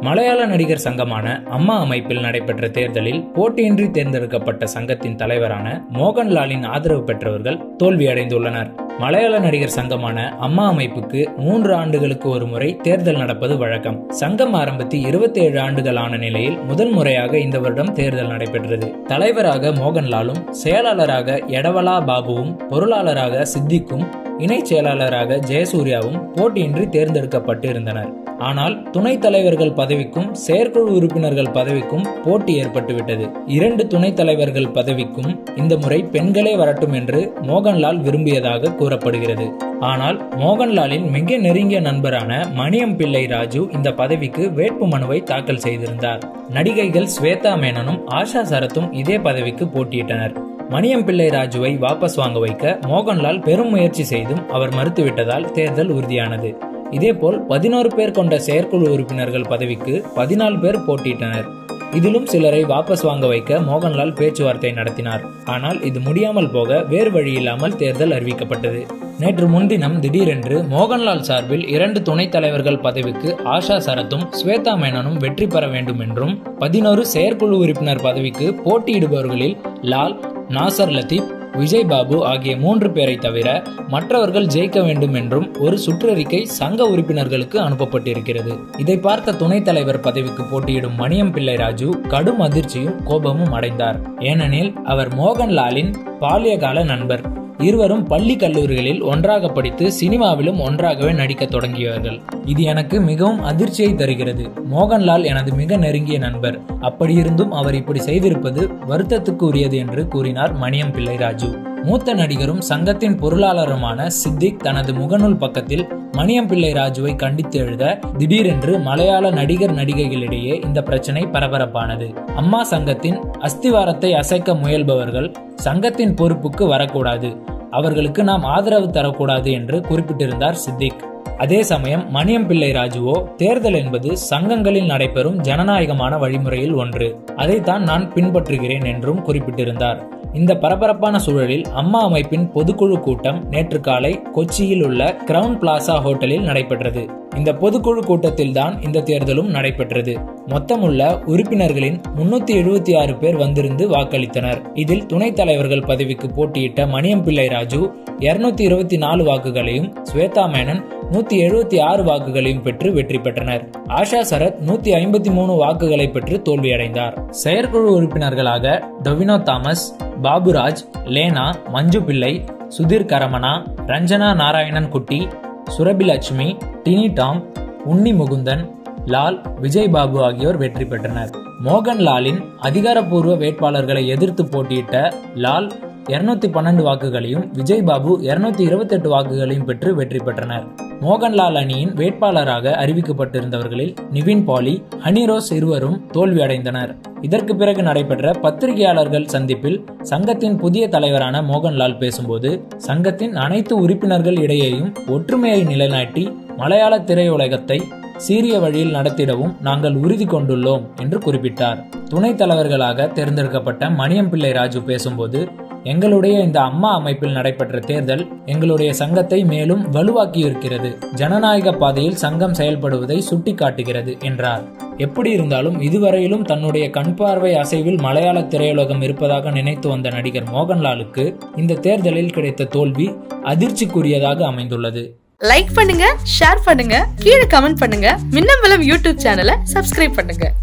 மலையாள நடிகர் சங்கமான அம்மா அமைப்பில் நடைபெற்ற தேர்தலில் போட்டியின்றி தேர்ந்தெடுக்கப்பட்ட சங்கத்தின் தலைவரான மோகன்லாலின் ஆதரவு பெற்றவர்கள் தோல்வியடைந்துள்ளனர் மலையாள நடிகர் சங்கமான அம்மா அமைப்புக்கு மூன்று ஆண்டுகளுக்கு ஒரு முறை தேர்தல் நடப்பது வழக்கம் சங்கம் ஆரம்பித்து இருபத்தி ஏழு ஆண்டுகள் ஆன நிலையில் முதல் முறையாக இந்த வருடம் தேர்தல் நடைபெற்றது தலைவராக மோகன்லாலும் செயலாளராக எடவலா பாபுவும் பொருளாளராக சித்திக்கும் இணை செயலாளராக ஜெயசூர்யாவும் போட்டியின்றி தேர்ந்தெடுக்கப்பட்டு இருந்தனர் ஆனால் துணைத் தலைவர்கள் பதவிக்கும் செயற்குழு உறுப்பினர்கள் பதவிக்கும் போட்டி ஏற்பட்டுவிட்டது இரண்டு துணைத் தலைவர்கள் பதவிக்கும் இந்த முறை பெண்களே வரட்டும் என்று மோகன்லால் விரும்பியதாக கூறப்படுகிறது ஆனால் மோகன்லாலின் மிக நெருங்கிய நண்பரான மணியம் பிள்ளை ராஜு இந்த பதவிக்கு வேட்பு மனுவை தாக்கல் செய்திருந்தார் நடிகைகள் ஸ்வேதா மேனனும் ஆஷா சரத்தும் இதே பதவிக்கு போட்டியிட்டனர் மணியம் பிள்ளை ராஜுவை வாபஸ் வாங்க வைக்க மோகன்லால் பெரும் முயற்சி செய்தும் அவர் மறுத்துவிட்டதால் தேர்தல் உறுதியானது இதேபோல் பதினோரு பேர் கொண்ட செயற்குழு உறுப்பினர்கள் பதவிக்கு பதினாலு பேர் போட்டியிட்டனர் இதிலும் சிலரை வாபஸ் வாங்க வைக்க மோகன்லால் பேச்சுவார்த்தை நடத்தினார் ஆனால் இது முடியாமல் போக வேறு வழியில்லாமல் தேர்தல் அறிவிக்கப்பட்டது நேற்று முன்தினம் திடீரென்று மோகன்லால் சார்பில் இரண்டு துணைத் தலைவர்கள் பதவிக்கு ஆஷா சரத்தும் ஸ்வேதா மேனனும் வெற்றி பெற வேண்டும் என்றும் பதினோரு செயற்குழு உறுப்பினர் பதவிக்கு போட்டியிடுபவர்களில் லால் நாசர் லத்தீப் விஜய் பாபு ஆகிய மூன்று பேரை தவிர மற்றவர்கள் ஜெயிக்க வேண்டும் என்றும் ஒரு சுற்றறிக்கை சங்க உறுப்பினர்களுக்கு அனுப்பப்பட்டிருக்கிறது இதை பார்த்த துணைத் தலைவர் பதவிக்கு போட்டியிடும் மணியம் பிள்ளை ராஜு கடும் அதிர்ச்சியும் கோபமும் அடைந்தார் ஏனெனில் அவர் மோகன்லாலின் பாலியகால நண்பர் இருவரும் பள்ளி கல்லூரிகளில் ஒன்றாக படித்து சினிமாவிலும் ஒன்றாகவே நடிக்க தொடங்கியவர்கள் இது எனக்கு மிகவும் அதிர்ச்சியை தருகிறது மோகன்லால் எனது மிக நெருங்கிய நண்பர் அப்படியிருந்தும் அவர் இப்படி செய்திருப்பது வருத்தத்துக்கு உரியது என்று கூறினார் மணியம் பிள்ளை ராஜு மூத்த நடிகரும் சங்கத்தின் பொருளாளருமான சித்திக் தனது முகநூல் பக்கத்தில் மணியம் பிள்ளை ராஜுவை கண்டித்து எழுத திடீரென்று மலையாள நடிகர் நடிகைகளிடையே இந்த பிரச்சனை பரபரப்பானது அம்மா சங்கத்தின் அஸ்திவாரத்தை அசைக்க முயல்பவர்கள் சங்கத்தின் பொறுப்புக்கு வரக்கூடாது அவர்களுக்கு நாம் ஆதரவு தரக்கூடாது என்று குறிப்பிட்டிருந்தார் சித்திக் அதே சமயம் மணியம் பிள்ளை ராஜுவோ தேர்தல் என்பது சங்கங்களில் நடைபெறும் ஜனநாயகமான வழிமுறையில் ஒன்று அதைத்தான் நான் பின்பற்றுகிறேன் என்றும் குறிப்பிட்டிருந்தார் இந்த பரபரப்பான சூழலில் அம்மா அமைப்பின் பொதுக்குழு கூட்டம் நேற்று காலை கொச்சியில் உள்ள கிரவுன் பிளாசா ஹோட்டலில் நடைபெற்றது இந்த பொதுக்குழு கூட்டத்தில் தான் இந்த தேர்தலும் நடைபெற்றது மொத்தமுள்ள உறுப்பினர்களின் முன்னூத்தி எழுபத்தி ஆறு பேர் வந்திருந்து வாக்களித்தனர் இதில் துணைத் தலைவர்கள் பதவிக்கு போட்டியிட்ட மணியம் பிள்ளை ராஜு இருநூத்தி இருபத்தி நாலு வாக்குகளையும் ஸ்வேதா மேனன் நூத்தி எழுபத்தி ஆறு வாக்குகளையும் பெற்று வெற்றி பெற்றனர் ஆஷா சரத் நூத்தி ஐம்பத்தி மூணு வாக்குகளை பெற்று தோல்வியடைந்தார் செயற்குழு உறுப்பினர்களாக டொவினோ தாமஸ் பாபுராஜ் லேனா மஞ்சு பிள்ளை சுதீர் கரமணா ரஞ்சனா நாராயணன் குட்டி சுரபிலட்சுமி டினி டாம் உன்னி முகுந்தன் லால் விஜய் பாபு ஆகியோர் வெற்றி பெற்றனர் மோகன்லாலின் அதிகாரப்பூர்வ வேட்பாளர்களை எதிர்த்து போட்டியிட்ட லால் இருநூத்தி பன்னெண்டு வாக்குகளையும் விஜய் பாபு இருநூத்தி இருபத்தி எட்டு வாக்குகளையும் பெற்று வெற்றி பெற்றனர் மோகன்லால் அணியின் வேட்பாளராக அறிவிக்கப்பட்டிருந்தவர்களில் நிவின் பாலி ஹனிரோஸ் இருவரும் தோல்வியடைந்தனர் இதற்கு பிறகு நடைபெற்ற பத்திரிகையாளர்கள் சந்திப்பில் சங்கத்தின் புதிய தலைவரான மோகன்லால் பேசும்போது சங்கத்தின் அனைத்து உறுப்பினர்கள் இடையேயும் ஒற்றுமையை நிலைநாட்டி மலையாள திரையுலகத்தை சீரிய வழியில் நடத்திடவும் நாங்கள் உறுதி கொண்டுள்ளோம் என்று குறிப்பிட்டார் துணைத் தலைவர்களாக தேர்ந்தெடுக்கப்பட்ட மணியம் பிள்ளை ராஜு பேசும்போது எங்களுடைய இந்த அம்மா அமைப்பில் நடைபெற்ற தேர்தல் எங்களுடைய சங்கத்தை மேலும் வலுவாக்கியிருக்கிறது ஜனநாயக பாதையில் சங்கம் செயல்படுவதை சுட்டிக்காட்டுகிறது என்றார் எப்படி இருந்தாலும் இதுவரையிலும் தன்னுடைய கண் பார்வை அசைவில் மலையாள திரையுலகம் இருப்பதாக நினைத்து வந்த நடிகர் மோகன்லாலுக்கு இந்த தேர்தலில் கிடைத்த தோல்வி அதிர்ச்சிக்குரியதாக அமைந்துள்ளது லைக் பண்ணுங்க ஷேர் பண்ணுங்க கீழே கமெண்ட் பண்ணுங்க மின்னம்பலம் யூடியூப் சேனலை சப்ஸ்கிரைப் பண்ணுங்க